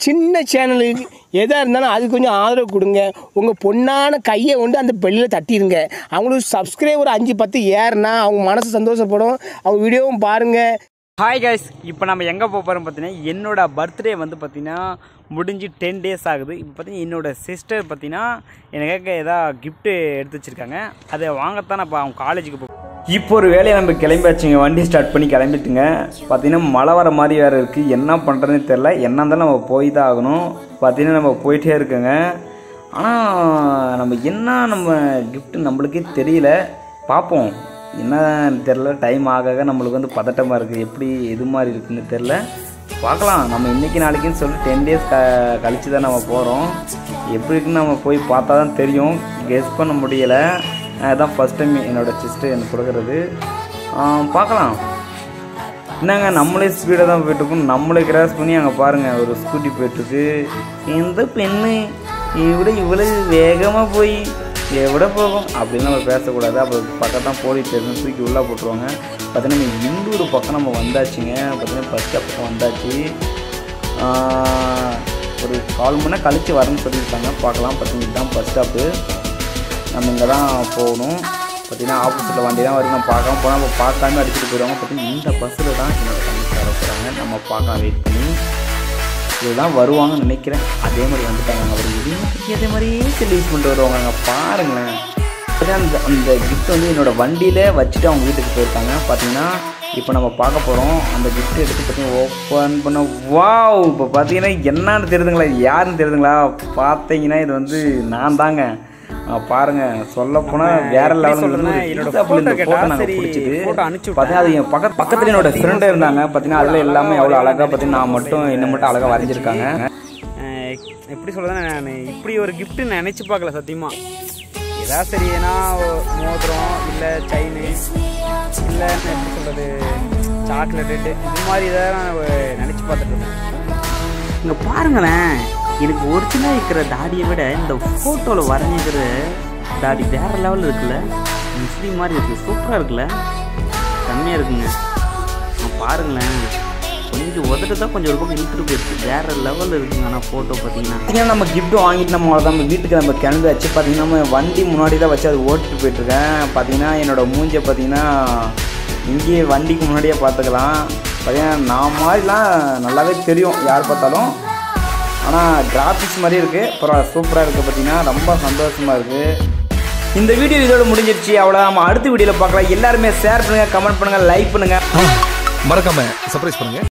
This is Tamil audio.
சின்ன சேனலுக்கு எதாக இருந்தாலும் அது கொஞ்சம் ஆதரவு கொடுங்க உங்கள் பொண்ணான கையை கொண்டு அந்த பெல்லில் தட்டிடுங்க அவங்களுக்கு சப்ஸ்கிரைபர் அஞ்சு பத்து ஏறுனா அவங்க மனசு சந்தோஷப்படும் அவங்க வீடியோவும் பாருங்கள் ஹாய் கைஸ் இப்போ நம்ம எங்கே போக போகிறோம் பார்த்தீங்கன்னா என்னோட பர்த்டே வந்து பார்த்தீங்கன்னா முடிஞ்சு டென் டேஸ் ஆகுது இப்போ பார்த்தீங்கன்னா என்னோட சிஸ்டர் பார்த்தீங்கன்னா எனக்காக ஏதாவது கிஃப்ட்டு எடுத்து வச்சுருக்காங்க அதை வாங்கத்தான் நான் இப்போ அவங்க காலேஜுக்கு போ இப்போ ஒரு வேலையை நம்ம கிளம்பியாச்சுங்க வண்டி ஸ்டார்ட் பண்ணி கிளம்பிட்டுங்க பார்த்தீங்கன்னா மழை வர மாதிரி வேறு இருக்குது என்ன பண்ணுறதுன்னு தெரில என்ன இருந்தாலும் நம்ம போய் தான் ஆகணும் பார்த்தீங்கன்னா நம்ம போயிட்டே இருக்கோங்க ஆனால் நம்ம என்ன நம்ம கிஃப்ட்டு நம்மளுக்கே தெரியல பார்ப்போம் என்னன்னு தெரில டைம் ஆக ஆக நம்மளுக்கு வந்து பதட்டமாக இருக்குது எப்படி எது மாதிரி இருக்குன்னு தெரில பார்க்கலாம் நம்ம இன்றைக்கி நாளைக்குன்னு சொல்லி டென் டேஸ் க கழித்து தான் நம்ம போகிறோம் எப்படி இருக்குன்னு நம்ம போய் பார்த்தா தான் தெரியும் கெஸ் பண்ண முடியலை அதுதான் ஃபஸ்ட் டைம் என்னோடய சிஸ்டர் எனக்கு கொடுக்குறது ஆ, பார்க்கலாம் என்னங்க நம்மளே ஸ்பீடாக தான் போயிட்டுருக்கோம் நம்மளே கிராஸ் பண்ணி அங்கே பாருங்கள் ஒரு ஸ்கூட்டி போயிட்டுருக்கு இந்த பெண்ணு இவிட இவ்வளவு வேகமாக போய் எவிட போகும் அப்படின்னு நம்ம பேசக்கூடாது அப்புறம் பக்கத்தான் போலீஸ் ஸ்டேஷன் தூக்கி உள்ளே போட்டுருவாங்க பார்த்தீங்கன்னா இந்தூர் பக்கம் நம்ம வந்தாச்சுங்க பார்த்தீங்கன்னா பஸ் ஸ்டாப் பக்கம் வந்தாச்சு ஆஹ், ஒரு கால் மணி நேரம் கழித்து வரேன்னு சொல்லியிருக்காங்க பார்க்கலாம் பார்த்தீங்கன்னா தான் பஸ் ஸ்டாப்பு நம்ம இங்கே தான் போகணும் பார்த்தீங்கன்னா ஆப்போசிட்டில் வண்டி தான் வரைக்கும் நம்ம பார்க்காம போனால் நம்ம பார்க்காம அடிச்சுட்டு போயிடுவாங்க பார்த்தீங்கன்னா இந்த பஸ்ஸில் தான் என்னோட தம்பி வர போகிறாங்க நம்ம பார்க்கலாம் வெயிட் பண்ணி இதுதான் வருவாங்கன்னு நினைக்கிறேன் அதே மாதிரி வந்துட்டாங்க அவர் இதுக்கு அதே மாதிரியே யூஸ் பண்ணிட்டு வருவாங்க அங்கே பாருங்களேன் பார்த்தீங்கன்னா அந்த அந்த கிஃப்ட் வந்து என்னோட வண்டியிலே வச்சுட்டு அவங்க வீட்டுக்கு போயிருக்காங்க பார்த்தீங்கன்னா இப்போ நம்ம பார்க்க போகிறோம் அந்த கிஃப்ட் எடுத்து பார்த்தீங்கன்னா ஓப்பன் பண்ண வாவ் இப்போ பார்த்தீங்கன்னா என்னன்னு தெரியுதுங்களா யாருன்னு தெரியுதுங்களா பார்த்தீங்கன்னா இது வந்து நான் தாங்க ஆ, பாருங்க சொல்ல போனா வேற லெவலில் சொல்றேன்னா, என்னோட photo கேட்டா, போட்டோ நாங்கள் சரி, பிடிச்சது photo அனுப்பிச்சு பார்த்தீங்கன்னா அது என் பக்கத்து பக்கத்துல என்னோட ஃப்ரெண்டு இருந்தாங்க பார்த்தீங்கன்னா அதில் எல்லாமே எவ்வளோ அழகாக பார்த்தீங்கன்னா நான் மட்டும் என்ன மட்டும் அழகாக வரைஞ்சிருக்காங்க அஹ் எப்படி சொல்றதுன்னா நான் இப்படி ஒரு gift நினைச்சு பார்க்கல சத்தியமா ஏதாவது சரி ஏன்னா மோதிரம் இல்லை செயின் இல்லை எப்படி சொல்றது சாக்லேட் இது மாதிரி ஏதாவது நான் நினைச்சு பார்த்துட்டு இருந்தேன் இங்கே பாருங்களேன் எனக்கு ஒரிஜினலாக இருக்கிற தாடியை விட இந்த ஃபோட்டோவில் வரைஞ்சிக்கிற தாடி வேற லெவலில் இருக்குல்ல முஸ்லீம் மாதிரி இருக்குது சூப்பராக இருக்குல்ல செம்மையாக இருக்குங்க ஆ, பாருங்களேன் கொஞ்சம் உதட்டு தான் கொஞ்சம் ஒரு பக்கம் இழுத்துட்டு போயிடுச்சு வேற லெவலில் இருக்குங்க ஆனால் ஃபோட்டோ பார்த்தீங்கன்னா பார்த்தீங்கன்னா நம்ம gift வாங்கிட்டு நம்ம அவ்வளோதான் நம்ம வீட்டுக்கு நம்ம கிளம்பியாச்சு பார்த்தீங்கன்னா நம்ம வண்டி முன்னாடி தான் வச்சு அது ஓட்டிட்டு போயிட்டுருக்கேன் பார்த்தீங்கன்னா என்னோட மூஞ்சை பார்த்தீங்கன்னா இங்கேயே வண்டிக்கு முன்னாடியே பார்த்துக்கலாம் பார்த்தீங்கன்னா நான் மாதிரிலாம் நல்லாவே தெரியும் யார் பார்த்தாலும் ஆனால் கிராஃபிக்ஸ் மாதிரி இருக்குது அப்புறம் சூப்பராக இருக்குது பார்த்தீங்கன்னா ரொம்ப சந்தோஷமாக இருக்குது இந்த வீடியோ இதோட முடிஞ்சிருச்சு அவ்வளோ நம்ம அடுத்த வீடியோவில் பார்க்கலாம் எல்லாருமே ஷேர் பண்ணுங்கள் கமெண்ட் பண்ணுங்கள் லைக் பண்ணுங்கள் மறக்காம சர்ப்ரைஸ் பண்ணுங்க